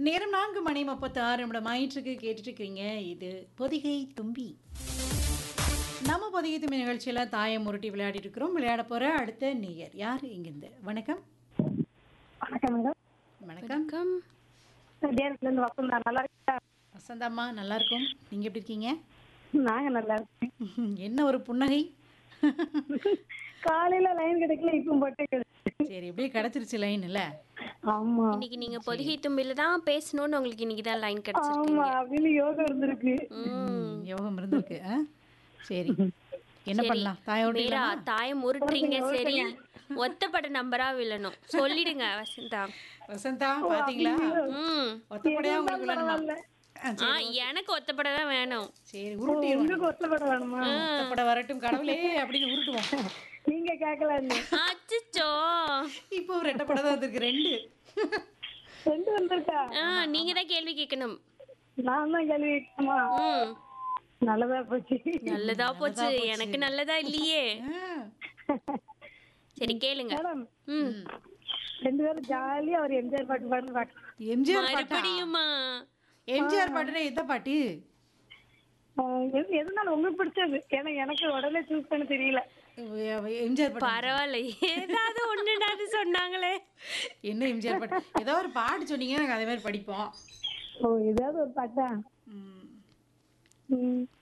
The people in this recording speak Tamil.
நேரம் நான்கு மணி முப்பத்தி ஆறு நிமிடம் ஆயிற்றுக்கு கேட்டுட்டு இருக்கீங்க இது பொதிகை தும்பி நம்ம பொதிகை தும்பி நிகழ்ச்சியில் தாயம் முருட்டி விளையாடிட்டு இருக்கிறோம் விளையாட போற அடுத்த நேயர் யார் இங்கிருந்து வணக்கம் வணக்கம் மேடம் வணக்கம் வணக்கம் தேனத்துல இருந்து வசந்தா நல்லா இருக்கா வசந்தாம்மா நல்லா இருக்கும் நீங்க எப்படி இருக்கீங்க நாங்க நல்லா இருக்கோம் என்ன ஒரு புன்னகை காலையில லைன் கிடைக்கல இப்போ போட்டு கிடைச்சு சரி எப்படியே கிடைச்சிருச்சு லைன் இல்ல ஆமா இன்னைக்கு நீங்க பொதிகை தும்பில தான் பேசணும்னு உங்களுக்கு இன்னைக்கு தான் லைன் ஆமா கிடைச்சிருக்கீங்க அப்படின்னு யோகம் இருந்திருக்கு ம். யோகம் இருந்திருக்கு ஆ? சரி என்ன பண்ணலாம் தாயோட மீரா தாயம் உருட்டுறீங்க சரி ஒத்தப்பட நம்பரா விழணும் சொல்லிடுங்க வசந்தா வசந்தா பாத்தீங்களா ம் ஒத்தப்படையா உங்களுக்கு விளையாடணுமா ஆ, ஆ எனக்கு ஒத்தப்பட தான் வேணும் சரி உருட்டிடுவோம் உங்களுக்கு ஒத்தப்பட வேணுமா ஒத்தப்பட வரட்டும் கடவுளே அப்படின்னு உருட்டுவோம் நீங்க கேட்கலான்னு அச்சச்சோ இப்போ ஒரு ரெட்டப்பட தான் வந்திருக்கு ரெண்டு ரெண்டு வந்திருக்கா ஆ நீங்க தான் கேள்வி கேட்கணும் நான் தான் கேள்வி கேட்கணுமா ம் நல்லதா போச்சு நல்லதா போச்சு எனக்கு நல்லதா இல்லையே ஆ, சரி கேளுங்க மேடம் ம் ரெண்டு பேரும் ஜாலியா ஒரு எம்ஜிஆர் பாட்டு பாடுன்னு பாக்கலாம் எம்ஜிஆர் பாட்டா மறுபடியுமா எம்ஜிஆர் பாட்டுனா எந்த பாட்டு ஆஹ் எது- எதுனாலும் உங்களுக்கு பிடிச்சது ஏன்னா எனக்கு உடனே சூஸ் பண்ண தெரியல எம்ஜிஆர் பாட்டு பரவாயில்ல ஏதாவது ஒண்ணுடாது சொன்னாங்களே என்ன எம்ஜிஆர் பாட்டு ஏதோ ஒரு பாட்டு சொன்னீங்கன்னா நாங்கள் அதே மாதிரி படிப்போம் ஓ ஏதாவது ஒரு பாட்டா ம். ம்.